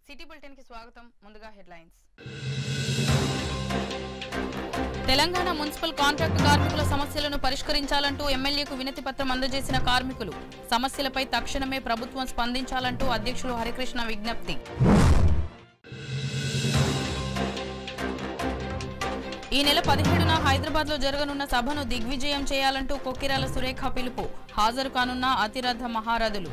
city bulletin కి స్వాగతం ముందుగా హెడ్లైన్స్ తెలంగాణ మున్సిపల్ కాంట్రాక్టు కార్మికుల సమస్యలను పరిష్కరించాలంటూ ఎమ్మెల్యేకు వినతి పత్రం అందజేసిన కార్మికులు సమస్యలపై తక్షణమే ప్రభుత్వం స్పందించాలంటూ అధ్యక్షులు హరికృష్ణ విజ్ఞప్తి ఈ నెల పదిహేడున హైదరాబాద్ లో జరగనున్న సభను దిగ్విజయం చేయాలంటూ కొక్కిరాల సురేఖ పిలుపు హాజరు కానున్న అతిరథ మహారథులు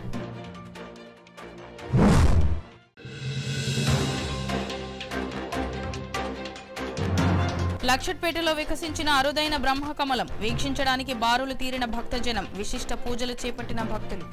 లక్షట్పేటలో వికసించిన అరుదైన బ్రహ్మకమలం వీక్షించడానికి బారులు తీరిన భక్తజనం విశిష్ట పూజలు చేపట్టిన భక్తులు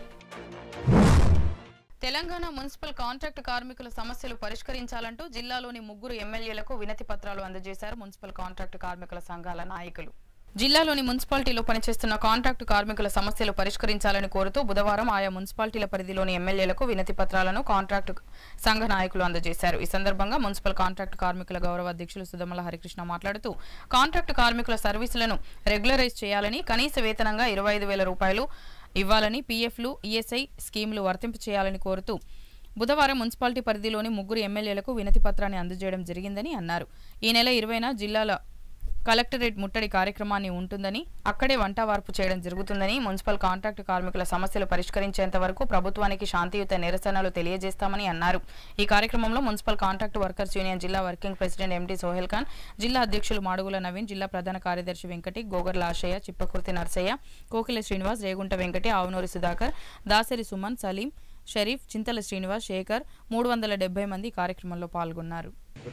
తెలంగాణ మున్సిపల్ కాంట్రాక్ట్ కార్మికుల సమస్యలు పరిష్కరించాలంటూ జిల్లాలోని ముగ్గురు ఎమ్మెల్యేలకు వినతి పత్రాలు అందజేశారు మున్సిపల్ కాంట్రాక్ట్ కార్మికుల సంఘాల నాయకులు జిల్లాలోని మున్సిపాలిటీలో పనిచేస్తున్న కాంట్రాక్టు కార్మికుల సమస్యలు పరిష్కరించాలని కోరుతూ బుధవారం ఆయా మున్సిపాలిటీల పరిధిలోని ఎమ్మెల్యేలకు వినతి పత్రాలను కాంట్రాక్టు సంఘ నాయకులు అందజేశారు ఈ సందర్భంగా మున్సిపల్ కాంట్రాక్టు కార్మికుల గౌరవ అధ్యక్షులు సుధమల హరికృష్ణ మాట్లాడుతూ కాంట్రాక్టు కార్మికుల సర్వీసులను రెగ్యులరైజ్ చేయాలని కనీస వేతనంగా ఇరవై ఐదు వేల రూపాయలు ఇవ్వాలని పీఎఫ్లు ఈఎస్ఐ స్కీములు వర్తింపు చేయాలని కోరుతూ బుధవారం మున్సిపాలిటీ పరిధిలోని ముగ్గురు ఎమ్మెల్యేలకు వినతి పత్రాన్ని అందజేయడం జరిగిందని అన్నారు ఈ నెల ఇరవైన జిల్లాల కలెక్టరేట్ ముట్టడి కార్యక్రమాన్ని ఉంటుందని అక్కడే వంట వార్పు చేయడం జరుగుతుందని మున్సిపల్ కాంట్రాక్టు కార్మికుల సమస్యలు పరిష్కరించేంత వరకు ప్రభుత్వానికి శాంతియుత నిరసనలు తెలియజేస్తామని అన్నారు ఈ కార్యక్రమంలో మున్సిపల్ కాంట్రాక్టు వర్కర్స్ యూనియన్ జిల్లా working president MD Sohel Khan జిల్లా అధ్యక్షులు మాడుగుల నవీన్ జిల్లా ప్రధాన కార్యదర్శి వెంకటి గోగర్ల ఆశయ్య చిప్పకుర్తి నర్సయ్య కోకిల శ్రీనివాస్ రేగుంట వెంకటి ఆవునూరి సుధాకర్ దాసరి సుమన్ సలీం షరీఫ్ చింతల శ్రీనివాస్ శేఖర్ మూడు వందల డెబ్బై మంది ఈ కార్యక్రమంలో పాల్గొన్నారు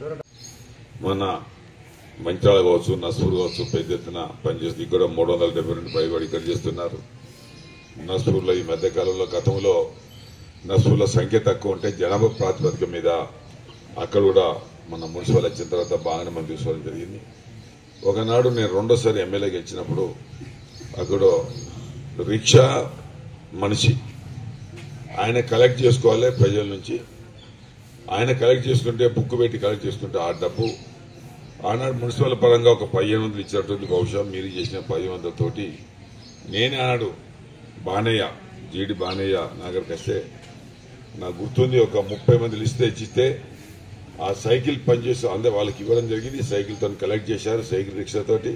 మన మంచాల కావచ్చు నస్పూర్ కావచ్చు పెద్ద ఎత్తున పనిచేస్తుంది ఇక్కడ మూడు వందల డెబ్బై రెండు పైబడి ఇక్కడ చేస్తున్నారు నస్పూర్లో ఈ మధ్య కాలంలో గతంలో నస్పూర్లో సంఖ్య తక్కువ ఉంటే జనాభా ప్రాతిపదిక మీద అక్కడ కూడా మన మున్సిపల్ వచ్చిన తర్వాత బాగానే మనం తీసుకోవడం జరిగింది ఒకనాడు నేను రెండోసారి ఎమ్మెల్యే గెలిచినప్పుడు అక్కడ రిక్షా మనిషి ఆయన కలెక్ట్ చేసుకోవాలి ప్రజల నుంచి ఆయన కలెక్ట్ చేసుకుంటే బుక్ పెట్టి కలెక్ట్ చేసుకుంటే ఆ డబ్బు ఆనాడు మున్సిపల్ పరంగా ఒక పదిహేను వందలు ఇచ్చినట్టుంది బహుశా మీరు చేసిన పదిహేను వందలతోటి నేనే ఆనాడు బానయ్య జీడి బానయ్య నాగరికి వస్తే నాకు గుర్తుంది ఒక ముప్పై మంది లిస్ట్ ఇచ్చిస్తే ఆ సైకిల్ పనిచేసి అందరూ వాళ్ళకి ఇవ్వడం జరిగింది సైకిల్తో కలెక్ట్ చేశారు సైకిల్ రిక్షాతోటి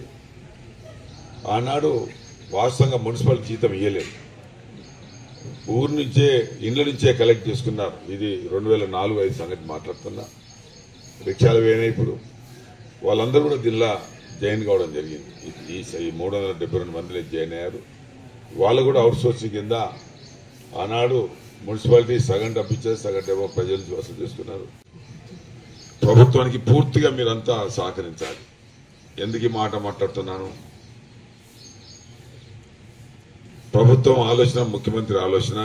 ఆనాడు వాస్తవంగా మున్సిపల్ జీతం ఇవ్వలేదు ఊరు నుంచే ఇండ్ల నుంచే కలెక్ట్ చేసుకున్నారు ఇది రెండు వేల నాలుగు ఐదు సంగతి మాట్లాడుతున్నా రిక్షాలు వేయినాయి ఇప్పుడు వాళ్ళందరూ కూడా దీనిలో జాయిన్ కావడం జరిగింది ఈ- ఈ ఈ మూడు వందల డెబ్బై రెండు మందిలో జాయిన్ అయ్యారు వాళ్ళు కూడా అవుట్ సోర్సింగ్ కింద ఆనాడు మున్సిపాలిటీ సగం డబ్బు ఇచ్చారు సగం డబ్బు ప్రజల నుంచి వసూలు చేసుకున్నారు ప్రభుత్వానికి పూర్తిగా మీరంతా సహకరించాలి ఎందుకు ఈ మాట మాట్లాడుతున్నాను ప్రభుత్వం ఆలోచన ముఖ్యమంత్రి ఆలోచన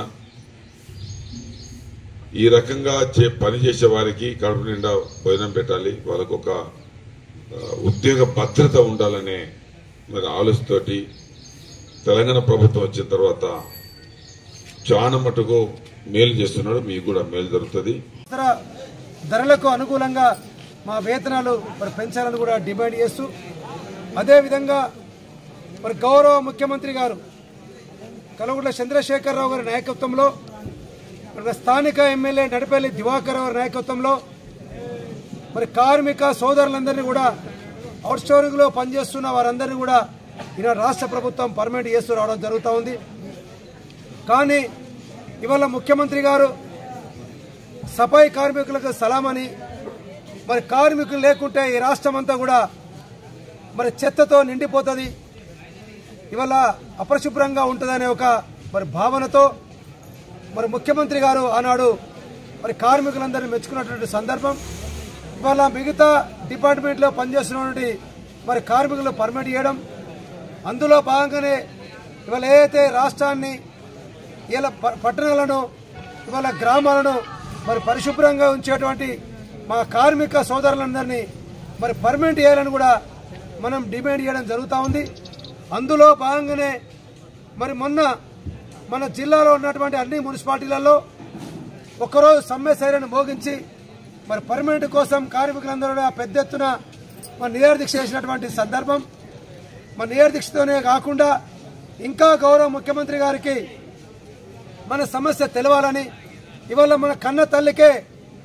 ఈ రకంగా చే- పనిచేసే వారికి కడుపు నిండా భోజనం పెట్టాలి వాళ్ళకు ఒక ఆ, ఉద్యోగ భద్రత ఉండాలనే మరి ఆలోచనతోటి తెలంగాణ ప్రభుత్వం వచ్చిన తర్వాత చాలా మటుకు మేలు చేస్తున్నాడు మీకు కూడా మేలు జరుగుతుంది ఇతర ధరలకు అనుకూలంగా మా వేతనాలు మరి పెంచాలని కూడా డిమాండ్ చేస్తూ అదేవిధంగా మరి గౌరవ ముఖ్యమంత్రి గారు కలగుంట్ల చంద్రశేఖరరావు గారి నాయకత్వంలో మరి స్థానిక ఎమ్మెల్యే నడిపల్లి దివాకర్ రావు గారి నాయకత్వంలో మరి కార్మిక సోదరులందరినీ కూడా అవుట్ స్టోరింగ్లో పనిచేస్తున్న వారందరినీ కూడా ఈనాడు రాష్ట్ర ప్రభుత్వం పర్మనెంట్ చేస్తూ రావడం జరుగుతూ ఉంది కానీ ఇవాళ ముఖ్యమంత్రి గారు సఫాయి కార్మికులకు సలామని మరి కార్మికులు లేకుంటే ఈ రాష్ట్రం అంతా కూడా మరి చెత్తతో నిండిపోతుంది ఇవాళ అపరిశుభ్రంగా ఉంటుందనే ఒక మరి భావనతో మరి ముఖ్యమంత్రి గారు ఆనాడు మరి కార్మికులందరినీ మెచ్చుకున్నటువంటి సందర్భం ఇవాళ మిగతా డిపార్ట్మెంట్లో పనిచేస్తున్నటువంటి మరి కార్మికులు పర్మిట్ చేయడం అందులో భాగంగానే ఇవాళ ఏదైతే రాష్ట్రాన్ని ఇలా ప- పట్టణాలను ఇవాళ గ్రామాలను మరి పరిశుభ్రంగా ఉంచేటువంటి మా కార్మిక సోదరులందరినీ మరి పర్మనెంట్ చేయాలని కూడా మనం డిమాండ్ చేయడం జరుగుతూ ఉంది అందులో భాగంగానే మరి మొన్న మన జిల్లాలో ఉన్నటువంటి అన్ని మున్సిపాలిటీలలో ఒక్కరోజు సమ్మె సైరను మోగించి మరి పర్మనెంట్ కోసం కార్మికులందరూ కూడా పెద్ద ఎత్తున మరి నిరాదీక్ష చేసినటువంటి సందర్భం మరి నిరాదీక్షతోనే కాకుండా ఇంకా గౌరవ ముఖ్యమంత్రి గారికి మన సమస్య తెలవాలని ఇవాళ మన కన్న తల్లికే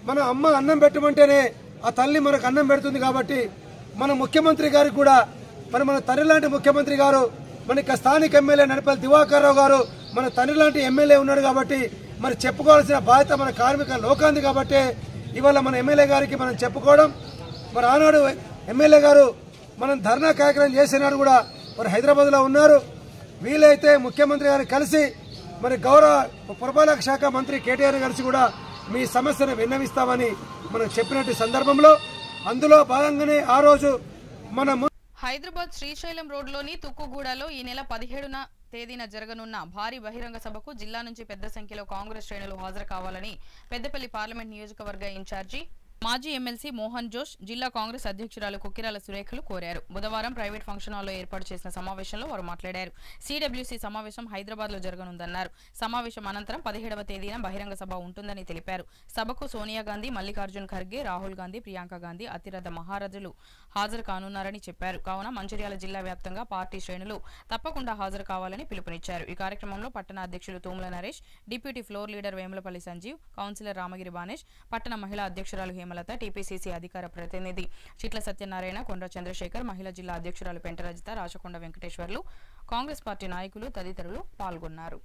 మన అమ్మ అన్నం పెట్టమంటేనే ఆ తల్లి మనకు అన్నం పెడుతుంది కాబట్టి మన ముఖ్యమంత్రి గారికి కూడా మరి మన తండ్రి లాంటి ముఖ్యమంత్రి గారు మన ఇక స్థానిక ఎమ్మెల్యే నడిపల్లి దివాకర్ రావు గారు మన తండ్రి లాంటి ఎమ్మెల్యే ఉన్నాడు కాబట్టి మరి చెప్పుకోవాల్సిన బాధ్యత మన కార్మిక లోకాంది కాబట్టి ఇవాళ మన ఎమ్మెల్యే గారికి మనం చెప్పుకోవడం మరి ఆనాడు ఎమ్మెల్యే గారు మనం ధర్నా కార్యక్రమం చేసినాడు కూడా మరి హైదరాబాద్ లో ఉన్నారు వీలైతే ముఖ్యమంత్రి గారిని కలిసి మరి గౌరవ పురపాలక శాఖ మంత్రి కేటీఆర్ కలిసి కూడా మీ సమస్యను విన్నవిస్తామని మనం చెప్పినట్టు సందర్భంలో అందులో భాగంగానే ఆ రోజు మన ము- హైదరాబాద్ శ్రీశైలం రోడ్లోని తుక్కుగూడలో ఈ నెల పదిహేడున తేదీన జరగనున్న భారీ బహిరంగ సభకు జిల్లా నుంచి పెద్ద సంఖ్యలో కాంగ్రెస్ శ్రేణులు హాజరు కావాలని పెద్దపల్లి పార్లమెంట్ నియోజకవర్గ ఇన్ఛార్జి మాజీ ఎమ్మెల్సీ మోహన్ జోష్ జిల్లా కాంగ్రెస్ అధ్యక్షురాలు కుక్కిరాల సురేఖలు కోరారు బుధవారం ప్రైవేట్ ఫంక్షన్ హాల్లో ఏర్పాటు చేసిన సమావేశంలో వారు మాట్లాడారు సిడబ్ల్యూసీ సమావేశం హైదరాబాద్ లో జరగనుందన్నారు సమావేశం అనంతరం పదిహేడవ తేదీన బహిరంగ సభ ఉంటుందని తెలిపారు సభకు సోనియా గాంధీ మల్లికార్జున్ ఖర్గే రాహుల్ గాంధీ ప్రియాంక గాంధీ అతిరథ మహారాజులు హాజరు కానున్నారని చెప్పారు కావున మంచిర్యాల జిల్లా వ్యాప్తంగా పార్టీ శ్రేణులు తప్పకుండా హాజరు కావాలని పిలుపునిచ్చారు ఈ కార్యక్రమంలో పట్టణ అధ్యక్షులు Thumula Naresh deputy floor leader Vemulapalli Sanjeev councillor Ramagiri Banesh పట్టణ మహిళా అధ్యక్షురాలు హేమలత టీపీసీసీ అధికార ప్రతినిధి చిట్ల సత్యనారాయణ కొండ్ర చంద్రశేఖర్ మహిళా జిల్లా అధ్యక్షురాలు పెంటరజిత రాచకొండ వెంకటేశ్వర్లు కాంగ్రెస్ పార్టీ నాయకులు తదితరులు పాల్గొన్నారు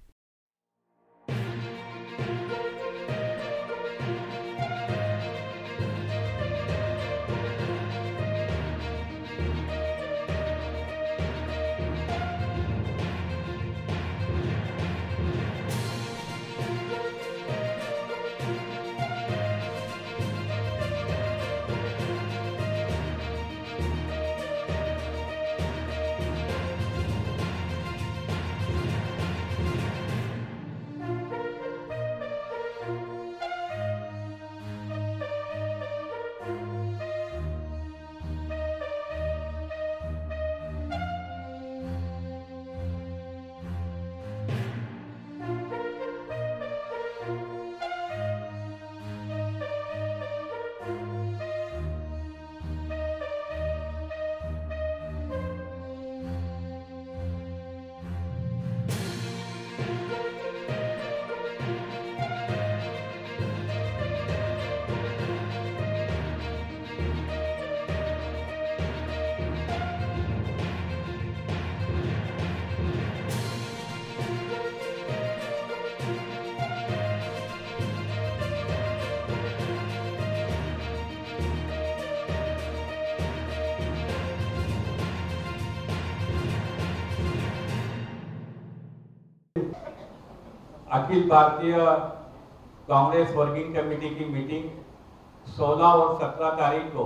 अखिल भारतीय कांग्रेस वर्किंग कमेटी की मीटिंग 16 और 17 तारीख को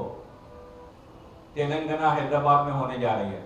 तेलंगाना हैदराबाद में होने जा रही है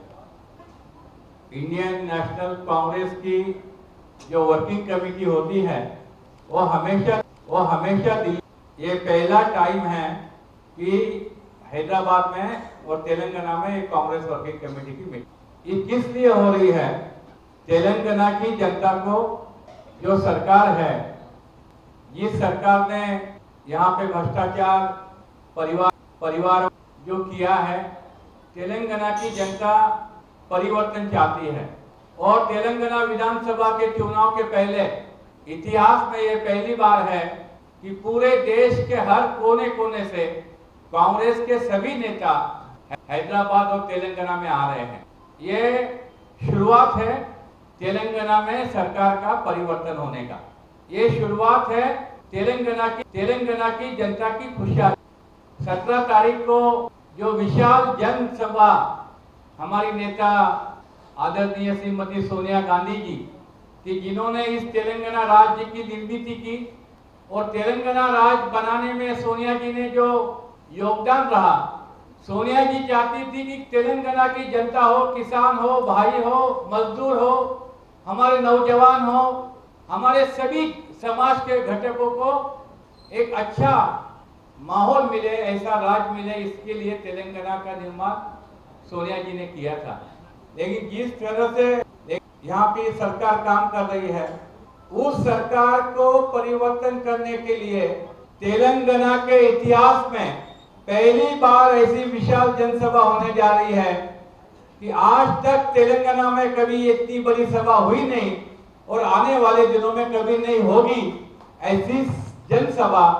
इंडियन नेशनल कांग्रेस की जो वर्किंग कमेटी होती है वो हमेशा वो हमेशा दिल्ली ये पहला टाइम है कि हैदराबाद में और तेलंगाना में एक कांग्रेस वर्किंग कमेटी की मीटिंग ये किस लिए हो रही है तेलंगाना की जनता को जो सरकार है जिस सरकार ने यहाँ पे भ्रष्टाचार परिवार परिवार जो किया है तेलंगाना की जनता परिवर्तन चाहती है और तेलंगाना विधानसभा के चुनाव के पहले इतिहास में ये पहली बार है कि पूरे देश के हर कोने कोने से कांग्रेस के सभी नेता हैदराबाद और तेलंगाना में आ रहे हैं ये शुरुआत है तेलंगाना में सरकार का परिवर्तन होने का ये शुरुआत है तेलंगाना की तेलंगाना की जनता की खुशहाली सत्रह तारीख को जो विशाल जनसभा हमारी नेता आदरणीय श्रीमती सोनिया गांधी जी कि जिन्होंने इस तेलंगाना राज्य की निर्मिति की और तेलंगाना राज्य बनाने में सोनिया जी ने जो योगदान रहा सोनिया जी चाहती थी कि तेलंगाना की जनता हो किसान हो भाई हो मजदूर हो हमारे नौजवान हो हमारे सभी समाज के घटकों को एक अच्छा माहौल मिले ऐसा राज मिले इसके लिए तेलंगाना का निर्माण सोनिया जी ने किया था लेकिन जिस तरह से एक- यहाँ पे सरकार काम कर रही है उस सरकार को परिवर्तन करने के लिए तेलंगाना के इतिहास में पहली बार ऐसी विशाल जनसभा होने जा रही है कि आज तक तेलंगाना में कभी इतनी बड़ी सभा हुई नहीं और आने वाले दिनों में कभी नहीं होगी ऐसी जनसभा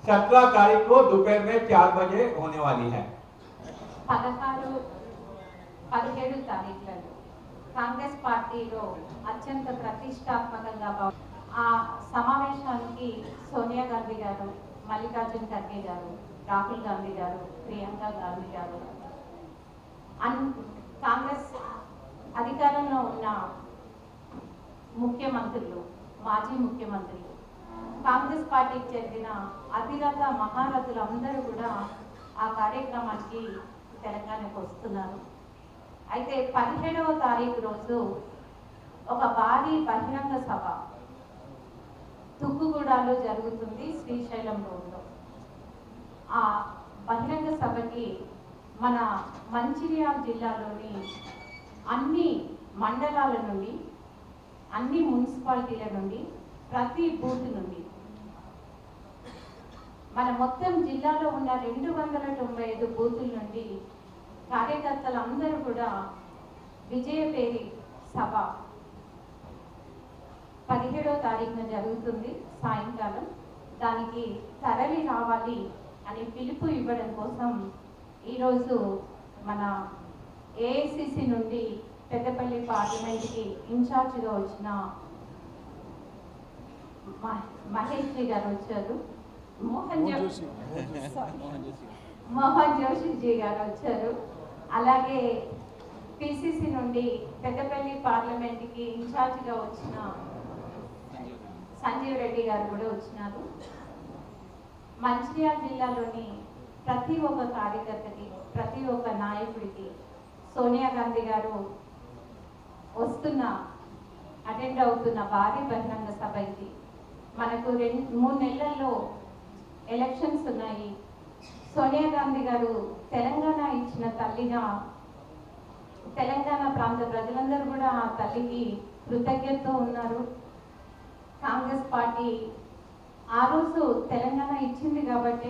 सत्रह तारीख को दोपहर में चार बजे होने वाली है పదహారు పదిహేడు తారీఖులలో కాంగ్రెస్ పార్టీలో అత్యంత ప్రతిష్టాత్మకంగా భావ- ఆ సమావేశానికి సోనియా గాంధీ గారు మల్లికార్జున్ ఖర్గే గారు రాహుల్ గాంధీ గారు ప్రియాంక గాంధీ గారు అన్ కాంగ్రెస్ అధికారంలో ఉన్న ముఖ్యమంత్రులు మాజీ ముఖ్యమంత్రులు కాంగ్రెస్ పార్టీకి చెందిన అతిరథ మహారథులు అందరూ కూడా ఆ కార్యక్రమానికి తెలంగాణకు వస్తున్నారు అయితే పదిహేడవ తారీఖు రోజు ఒక భారీ బహిరంగ సభ తుక్కుగూడలో జరుగుతుంది శ్రీశైలం రోడ్లో ఆ బహిరంగ సభకి మన మంచిర్యాల జిల్లాలోని అన్ని మండలాల నుండి అన్ని మున్సిపాలిటీల నుండి ప్రతి బూత్ నుండి మన మొత్తం జిల్లాలో ఉన్న రెండు వందల తొంభై ఐదు బూతుల నుండి కార్యకర్తలందరూ కూడా విజయపేరి సభ పదిహేడవ తారీఖున జరుగుతుంది సాయంకాలం దానికి తరలి రావాలి అని పిలుపు ఇవ్వడం కోసం ఈరోజు మన ఏఐసిసి నుండి పెద్దపల్లి పార్లమెంట్కి ఇన్ఛార్జిగా వచ్చిన మ- మహేష్ జీ గారు వచ్చారు మోహన్ జోషి మోహన్ జోషి జీ గారు వచ్చారు అలాగే పిసిసి నుండి పెద్దపల్లి పార్లమెంట్కి ఇన్ఛార్జిగా వచ్చిన సంజీవ్ రెడ్డి గారు కూడా వచ్చినారు మంచిర్యాల జిల్లాలోని ప్రతి ఒక్క కార్యకర్తకి ప్రతి ఒక్క నాయకుడికి సోనియా గాంధీ గారు వస్తున్న అటెండ్ అవుతున్న భారీ బహిరంగ సభ ఇది మనకు రెండు మూడు నెలల్లో ఎలక్షన్స్ ఉన్నాయి సోనియా గాంధీ గారు తెలంగాణ ఇచ్చిన తల్లిగా తెలంగాణ ప్రాంత ప్రజలందరూ కూడా ఆ తల్లికి కృతజ్ఞతతో ఉన్నారు కాంగ్రెస్ పార్టీ ఆ రోజు తెలంగాణ ఇచ్చింది కాబట్టి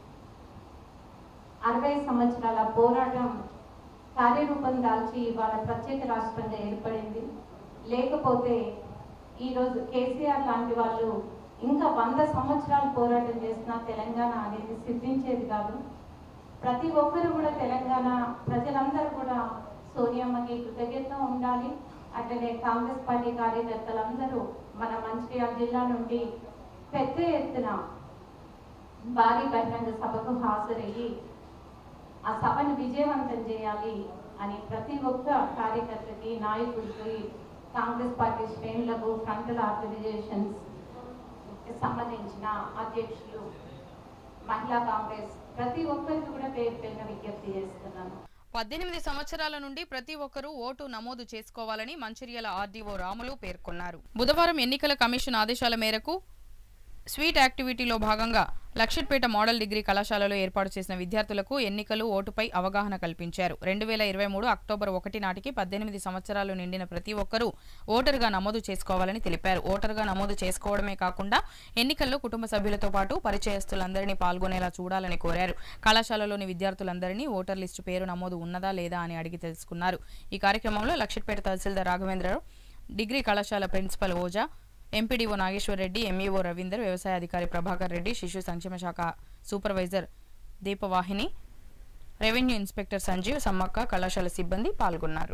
అరవై సంవత్సరాల పోరాటం కార్యరూపం దాల్చి ఇవాళ ప్రత్యేక రాష్ట్రంగా ఏర్పడింది లేకపోతే ఈరోజు కేసీఆర్ లాంటి వాళ్ళు ఇంకా వంద సంవత్సరాలు పోరాటం చేసిన తెలంగాణ అనేది సిద్ధించేది కాదు ప్రతి ఒక్కరు కూడా తెలంగాణ ప్రజలందరూ కూడా సోనియమ్మకి కృతజ్ఞత ఉండాలి అట్లనే కాంగ్రెస్ పార్టీ కార్యకర్తలందరూ మన మంచిర్యాల జిల్లా నుండి పెద్ద ఎత్తున భారీ బహిరంగ సభకు హాజరయ్యి ఆ సభను విజయవంతం చేయాలి అని ప్రతి ఒక్క కార్యకర్తకి నాయకుడికి కాంగ్రెస్ పార్టీ శ్రేణులకు ఫ్రంటల్ ఆర్గనైజేషన్స్ సంబంధించిన అధ్యక్షులు మహిళా కాంగ్రెస్ ప్రతి ఒక్కరికి కూడా పేరు పేరున విజ్ఞప్తి చేస్తున్నాను పద్దెనిమిది సంవత్సరాల నుండి ప్రతి ఒక్కరూ ఓటు నమోదు చేసుకోవాలని మంచిర్యాల ఆర్డీఓ రాములు పేర్కొన్నారు బుధవారం ఎన్నికల కమిషన్ ఆదేశాల మేరకు స్వీట్ యాక్టివిటీలో భాగంగా లక్షట్పేట మోడల్ డిగ్రీ కళాశాలలో ఏర్పాటు చేసిన విద్యార్థులకు ఎన్నికలు ఓటుపై అవగాహన కల్పించారు రెండు వేల ఇరవై మూడు అక్టోబర్ ఒకటి నాటికి పద్దెనిమిది సంవత్సరాలు నిండిన ప్రతి ఒక్కరూ ఓటరుగా నమోదు చేసుకోవాలని తెలిపారు ఓటరుగా నమోదు చేసుకోవడమే కాకుండా ఎన్నికల్లో కుటుంబ సభ్యులతో పాటు పరిచయస్తులందరినీ పాల్గొనేలా చూడాలని కోరారు కళాశాలలోని విద్యార్థులందరినీ ఓటర్ లిస్టు పేరు నమోదు ఉన్నదా లేదా అని అడిగి తెలుసుకున్నారు ఈ కార్యక్రమంలో లక్షట్పేట తహసీల్దార్ రాఘవేంద్రరావు డిగ్రీ కళాశాల principal Ojha MPDO Nageshwar Reddy MEO Ravinder వ్యవసాయ అధికారి ప్రభాకర్ రెడ్డి శిశు సంక్షేమ శాఖ supervisor Deepavahini revenue inspector Sanjeev Sammakka కళాశాల సిబ్బంది పాల్గొన్నారు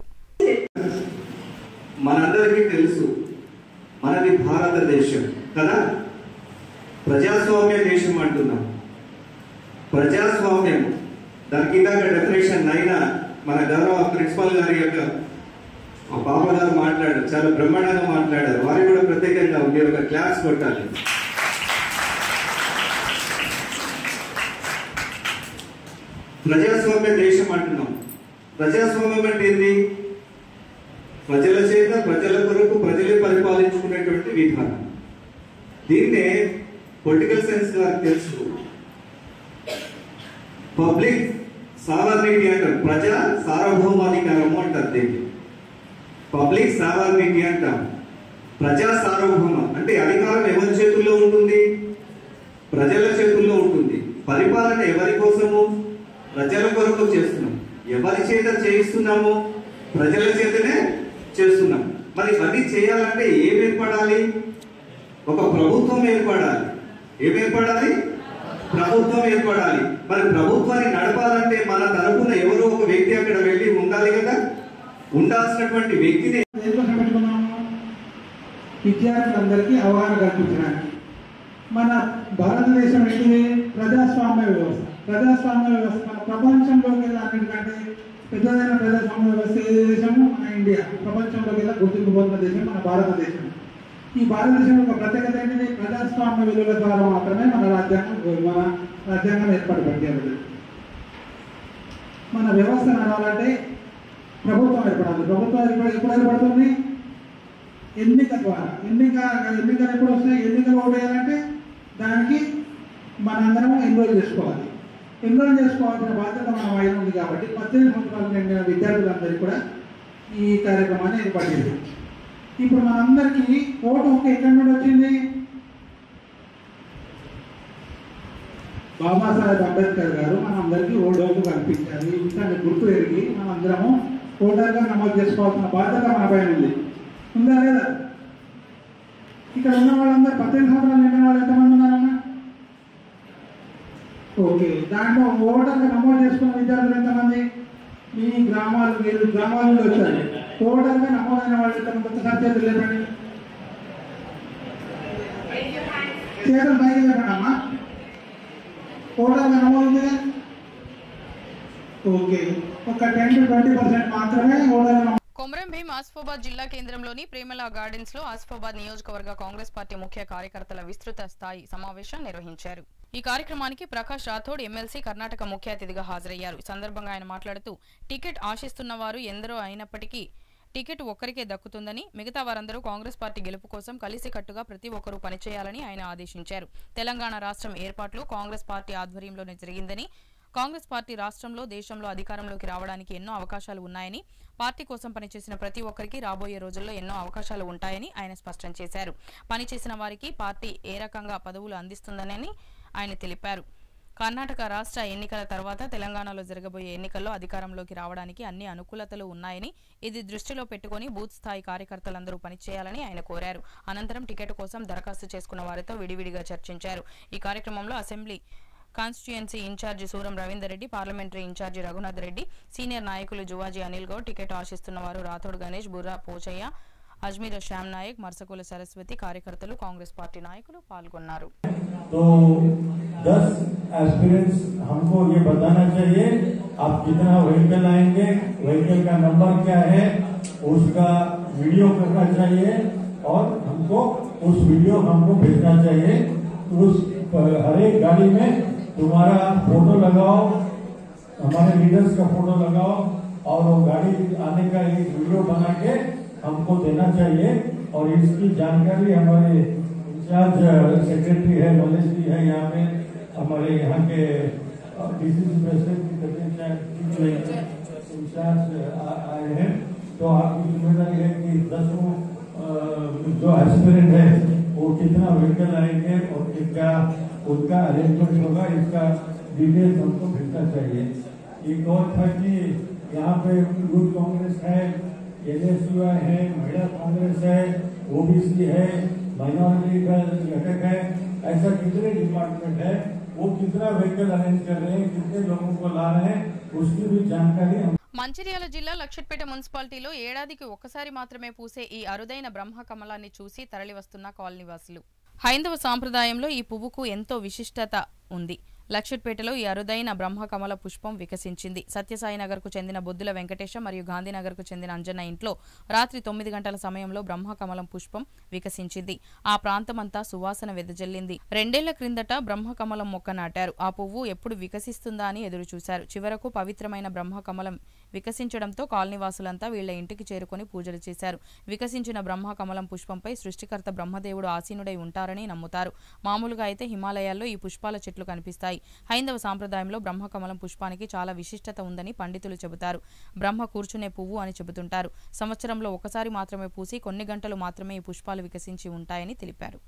మనందరికీ తెలుసు మనది భారతదేశం కదా ప్రజాస్వామ్య దేశం అంటున్నాం ప్రజాస్వామ్యం దానికి ఇందాక డెఫినేషన్ అయినా మన గౌరవ ప్రిన్సిపల్ గారి యొక్క మా పాప గారు మాట్లాడారు చాలా బ్రహ్మాండంగా మాట్లాడారు వారికి కూడా ప్రత్యేకంగా మీరు ఒక క్లాస్ కొట్టాలి ప్రజాస్వామ్య దేశం అంటున్నాం ప్రజాస్వామ్యం అంటే ఏంది ప్రజల చేత ప్రజల కొరకు ప్రజలే పరిపాలించుకునేటువంటి విధానం దీన్నే పొలిటికల్ సైన్స్ గారికి తెలుసు పబ్లిక్ సావర్నిటీ అంటారు ప్రజా సార్వభౌమాధికారము అంటారు దీన్ని పబ్లిక్ సావర్నిటీ అంటాం ప్రజా సార్వభౌమ అంటే అధికారం ఎవరి చేతుల్లో ఉంటుంది ప్రజల చేతుల్లో ఉంటుంది పరిపాలన ఎవరి కోసము ప్రజల కొరకు చేస్తున్నాం ఎవరి చేత చేయిస్తున్నాము ప్రజల చేతనే చేస్తున్నాం మరి ఇవన్నీ చేయాలంటే ఏం ఏర్పడాలి ఒక ప్రభుత్వం ఏర్పడాలి ఏం ఏర్పడాలి ప్రభుత్వం ఏర్పడాలి మరి ప్రభుత్వాన్ని నడపాలంటే మన తరపున ఎవరో ఒక వ్యక్తి అక్కడ వెళ్ళి ఉండాలి కదా ఉండాల్సినటువంటి వ్యక్తిని దేనికోసం పెట్టుకున్నాము విద్యార్థులందరికీ అవగాహన కల్పించడానికి మన భారతదేశం ఏంటిది ప్రజాస్వామ్య వ్యవస్థ ప్రజాస్వామ్య వ్యవస్థ మన ప్రపంచంలోకి అన్నిటికంటే పెద్దదైన ప్రజాస్వామ్య వ్యవస్థ ఏ దేశము మన ఇండియా ప్రపంచంలోకి వెళ్ళి గుర్తింపు పొందిన దేశం మన భారతదేశం ఈ భారతదేశం యొక్క ప్రత్యేకత ఏంటిది ప్రజాస్వామ్య విలువల ద్వారా మాత్రమే మన రాజ్యాంగం మన రాజ్యాంగం ఏర్పడబడింది మన వ్యవస్థ నడవాలంటే ప్రభుత్వం ఏర్పడాలి ప్రభుత్వం ఏర్పడి ఎప్పుడు ఏర్పడుతుంది ఎన్నిక ద్వారా ఎన్నిక ఎన్నికలు ఎప్పుడు వస్తాయి ఎన్నికలు ఓటు వేయాలంటే దానికి మనందరం ఎన్రోల్ చేసుకోవాలి ఎన్రోల్ చేసుకోవాల్సిన బాధ్యత మన పైన ఉంది కాబట్టి పద్దెనిమిది సంవత్సరాలు నిండిన విద్యార్థులందరికీ కూడా ఈ కార్యక్రమాన్ని ఏర్పడింది ఇప్పుడు మనందరికీ ఓటు హక్కు ఎక్కడి నుండి వచ్చింది బాబాసాహెబ్ అంబేద్కర్ గారు మనందరికీ ఓటు హక్కు కల్పించారు ఈ విషయాన్ని గుర్తు ఎరిగి మనందరము ఓటర్గా నమోదు చేసుకోవాల్సిన బాధ్యత మన పైన ఉంది ఉందా లేదా ఇక్కడ ఉన్న వాళ్ళందరూ పద్దెనిమిది సంవత్సరాలు నిండిన వాళ్ళు ఎంతమంది ఉన్నారమ్మా ఓకే దాంట్లో ఓటర్గా నమోదు చేసుకున్న విద్యార్థులు ఎంతమంది మీ గ్రామాలు మీరు గ్రామాల నుండి వచ్చారు ఓటర్గా నమోదైన వాళ్ళు ఎంతమంది ఒకసారి చేతులు లేపండి చేతులు పైకి లేపండి అమ్మా ఓటర్గా నమోదు ఓకే ఒక టెన్ టు ట్వంటీ పర్సెంట్ మాత్రమే ఓటర్గా నమోదు కొమరం భీం ఆసిఫాబాద్ జిల్లా కేంద్రంలోని ప్రేమల గార్డెన్స్ లో ఆసిఫాబాద్ నియోజకవర్గ కాంగ్రెస్ పార్టీ ముఖ్య కార్యకర్తల విస్తృత స్థాయి సమావేశం నిర్వహించారు ఈ కార్యక్రమానికి ప్రకాష్ రాథోడ్ ఎమ్మెల్సీ కర్ణాటక ముఖ్య అతిథిగా హాజరయ్యారు ఈ సందర్భంగా ఆయన మాట్లాడుతూ టికెట్ ఆశిస్తున్న వారు ఎందరో అయినప్పటికీ టికెట్ ఒక్కరికే దక్కుతుందని మిగతా వారందరూ కాంగ్రెస్ పార్టీ గెలుపు కోసం కలిసికట్టుగా ప్రతి ఒక్కరూ పనిచేయాలని ఆయన ఆదేశించారు తెలంగాణ రాష్ట్రం ఏర్పాట్లు కాంగ్రెస్ పార్టీ ఆధ్వర్యంలోనే జరిగిందని కాంగ్రెస్ పార్టీ రాష్ట్రంలో దేశంలో అధికారంలోకి రావడానికి ఎన్నో అవకాశాలు ఉన్నాయని పార్టీ కోసం పనిచేసిన ప్రతి ఒక్కరికి రాబోయే రోజుల్లో ఎన్నో అవకాశాలు ఉంటాయని ఆయన స్పష్టం చేశారు పనిచేసిన వారికి పార్టీ ఏ రకంగా పదవులు అందిస్తుందని ఆయన తెలిపారు కర్ణాటక రాష్ట్ర ఎన్నికల తర్వాత తెలంగాణలో జరగబోయే ఎన్నికల్లో అధికారంలోకి రావడానికి అన్ని అనుకూలతలు ఉన్నాయని ఇది దృష్టిలో పెట్టుకుని బూత్ స్థాయి కార్యకర్తలందరూ పనిచేయాలని ఆయన కోరారు అనంతరం టికెట్ కోసం దరఖాస్తు చేసుకున్న వారితో విడివిడిగా చర్చించారు ఈ కార్యక్రమంలో assembly constituency incharge Suram Ravinder Reddy parliamentary incharge Raghunath Reddy senior నాయకులు జువాజీ అనిల్ గౌడ్ టికెట్ ఆశిస్తున్న వారు రాథోడ్ గణేష్ బుర్రా పోచయ్య అజ్మీర్ శ్యామ్ నాయక్ మర్సకుల సరస్వతి కార్యకర్తలు కాంగ్రెస్ పార్టీ నాయకులు పాల్గొన్నారు तो दस एस्पिरेंट्स हमको ये बताना चाहिए आप कितना व्हीकल आएंगे व्हीकल का नंबर क्या है उसका वीडियो करना चाहिए और हमको उस वीडियो हमको भेजना चाहिए उस हर एक गाड़ी में तुम्हारा फोटो लगाओ हमारे लीडर्स का फोटो लगाओ और वो गाड़ी आने का एक वीडियो बना के हमको देना चाहिए और इसकी जानकारी हमारे इंचार्ज सेक्रेटरी है मलेश जी है यहाँ पे हमारे यहाँ के डीसीसी प्रेसिडेंट इंचार्ज आ- आए हैं तो आपकी जिम्मेदारी है कि दसों अ, जो एस्पिरेंट है वो कितना व्हीकल आएंगे और क्या उनका अरेंजमेंट होगा इसका डिटेल्स हमको भेजना चाहिए एक और था कि यहाँ पे यूथ कांग्रेस है एनएसयूआई है महिला कांग्रेस है ओबीसी है माइनॉरिटी का घटक है ऐसा कितने डिपार्टमेंट है वो कितना व्हीकल अरेंज कर रहे हैं कितने लोगों को ला रहे हैं उसकी भी जानकारी हम మంచిర్యాల జిల్లా లక్షట్పేట మున్సిపాలిటీలో ఏడాదికి ఒక్కసారి మాత్రమే పూసే ఈ అరుదైన బ్రహ్మ కమలాన్ని చూసి తరలివస్తున్న కాలనీవాసులు హైందవ సాంప్రదాయంలో ఈ పువ్వుకు ఎంతో విశిష్టత ఉంది లక్షట్పేటలో ఈ అరుదైన బ్రహ్మకమల పుష్పం వికసించింది సత్యసాయినగర్కు చెందిన బొద్దుల వెంకటేశ మరియు గాంధీనగర్కు చెందిన అంజన్న ఇంట్లో రాత్రి తొమ్మిది గంటల సమయంలో బ్రహ్మకమలం పుష్పం వికసించింది ఆ ప్రాంతమంతా సువాసన వెదజల్లింది రెండేళ్ల క్రిందట బ్రహ్మకమలం మొక్క నాటారు ఆ పువ్వు ఎప్పుడు వికసిస్తుందా అని ఎదురు చూశారు చివరకు పవిత్రమైన బ్రహ్మకమలం వికసించడంతో కాలనీవాసులంతా వీళ్ల ఇంటికి చేరుకొని పూజలు చేశారు వికసించిన బ్రహ్మకమలం పుష్పంపై సృష్టికర్త బ్రహ్మదేవుడు ఆసీనుడై ఉంటారని నమ్ముతారు మామూలుగా అయితే హిమాలయాల్లో ఈ పుష్పాల చెట్లు కనిపిస్తాయి హైందవ సాంప్రదాయంలో బ్రహ్మకమలం పుష్పానికి చాలా విశిష్టత ఉందని పండితులు చెబుతారు బ్రహ్మ కూర్చునే పువ్వు అని చెబుతుంటారు సంవత్సరంలో ఒకసారి మాత్రమే పూసి కొన్ని గంటలు మాత్రమే ఈ పుష్పాలు వికసించి ఉంటాయని తెలిపారు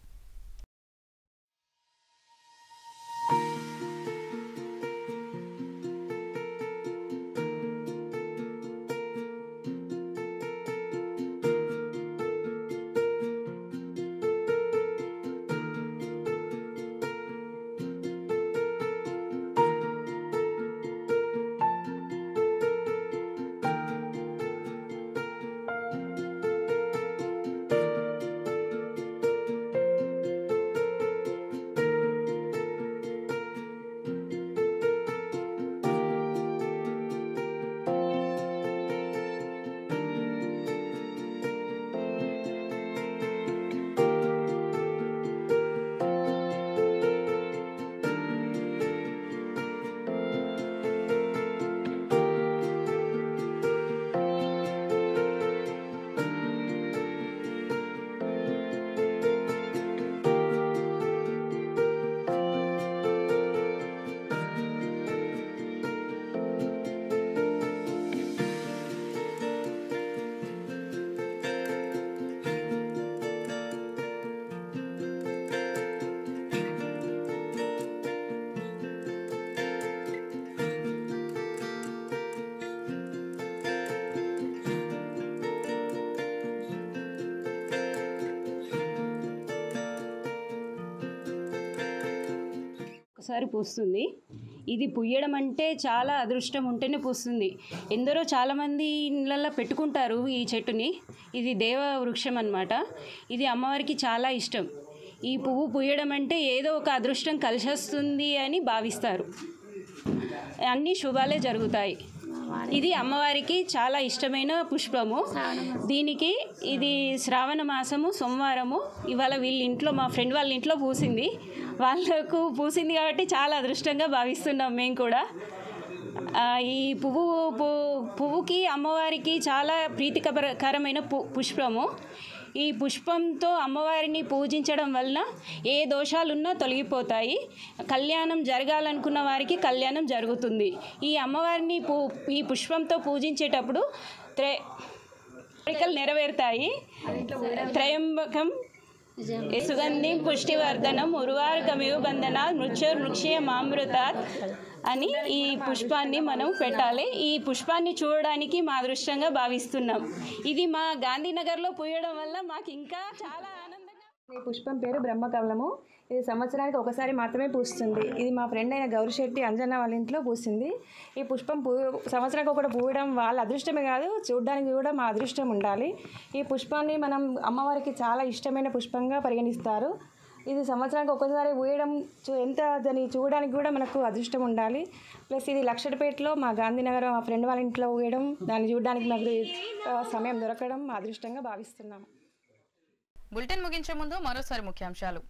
ఒకసారి పూస్తుంది ఇది పుయ్యడం అంటే చాలా అదృష్టం ఉంటేనే పూస్తుంది ఎందరో చాలామంది ఇళ్ళల్లో పెట్టుకుంటారు ఈ చెట్టుని ఇది దేవ వృక్షం అన్నమాట ఇది అమ్మవారికి చాలా ఇష్టం ఈ పువ్వు పూయడం అంటే ఏదో ఒక అదృష్టం కలిసి వస్తుంది అని భావిస్తారు అన్ని శుభాలే జరుగుతాయి ఇది అమ్మవారికి చాలా ఇష్టమైన పుష్పము దీనికి ఇది శ్రావణ మాసము సోమవారము ఇవాళ వీళ్ళ ఇంట్లో మా ఫ్రెండ్ వాళ్ళ ఇంట్లో పూసింది వాళ్ళకు పూసింది కాబట్టి చాలా అదృష్టంగా భావిస్తున్నాం మేము కూడా ఆ, ఈ పువ్వు పు- పువ్వుకి అమ్మవారికి చాలా ప్రీతికరమైన పు పుష్పము ఈ పుష్పంతో అమ్మవారిని పూజించడం వలన ఏ దోషాలున్నా తొలగిపోతాయి కళ్యాణం జరగాలనుకున్న వారికి కళ్యాణం జరుగుతుంది ఈ అమ్మవారిని పూ ఈ పుష్పంతో పూజించేటప్పుడు త్రే కోరికలు నెరవేరుతాయి త్రయంబకం సుగంధి పుష్టివర్ధనం ఉర్వారుకమివ బంధన మృత్యుర్మృక్షయ మామృతాత్ అని ఈ పుష్పాన్ని మనం పెట్టాలి ఈ పుష్పాన్ని చూడడానికి మా అదృష్టంగా భావిస్తున్నాం ఇది మా గాంధీనగర్లో పూయడం వల్ల మాకు ఇంకా చాలా ఆనందంగా ఈ పుష్పం పేరు బ్రహ్మకమలము ఇది సంవత్సరానికి ఒకసారి మాత్రమే పూస్తుంది ఇది మా ఫ్రెండ్ అయిన గౌరిశెట్టి అంజన్న వాళ్ళ ఇంట్లో పూసింది ఈ పుష్పం పూ సంవత్సరానికి ఒకటి పూయడం వాళ్ళ అదృష్టమే కాదు చూడడానికి కూడా మా అదృష్టం ఉండాలి ఈ పుష్పాన్ని మనం అమ్మవారికి చాలా ఇష్టమైన పుష్పంగా పరిగణిస్తారు ఇది సంవత్సరానికి ఒకసారి పూయడం చూ- ఎంత దాన్ని చూడడానికి కూడా మనకు అదృష్టం ఉండాలి ప్లస్ ఇది లక్షడిపేటలో మా గాంధీనగర్ మా ఫ్రెండ్ వాళ్ళ ఇంట్లో పూయడం దాన్ని చూడడానికి మాకు ఆ, సమయం దొరకడం మా అదృష్టంగా భావిస్తున్నాము బులెటిన్ ముగించే ముందు మరోసారి ముఖ్యాంశాలు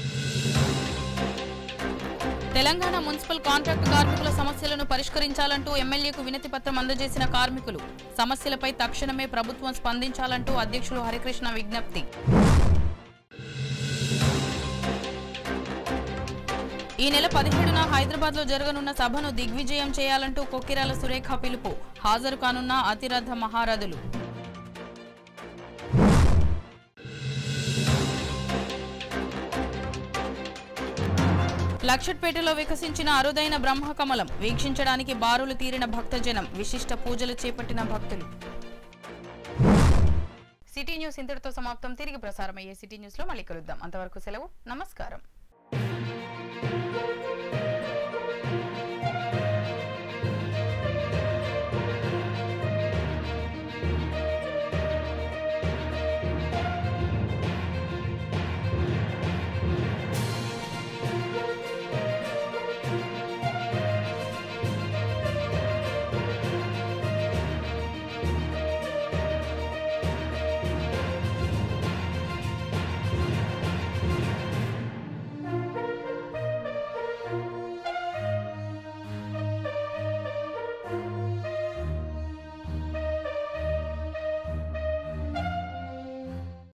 తెలంగాణ మున్సిపల్ కాంట్రాక్టు కార్మికుల సమస్యలను పరిష్కరించాలంటూ ఎమ్మెల్యేకు వినతి పత్రం అందజేసిన కార్మికులు సమస్యలపై తక్షణమే ప్రభుత్వం స్పందించాలంటూ అధ్యక్షులు హరికృష్ణ విజ్ఞప్తి ఈ నెల పదిహేడున హైదరాబాద్ లో జరగనున్న సభను దిగ్విజయం చేయాలంటూ కొక్కిరాల సురేఖ పిలుపు హాజరు కానున్న అతిరథ మహారథులు లక్షట్పేటలో వికసించిన అరుదైన బ్రహ్మకమలం వీక్షించడానికి బారులు తీరిన భక్తజనం విశిష్ట పూజలు చేపట్టిన భక్తులు సిటీ న్యూస్ ఇంతటితో సమాప్తం తిరిగి ప్రసారమయ్యే సిటీ న్యూస్ లో మళ్ళీ కలుద్దాం అంతవరకు సెలవు నమస్కారం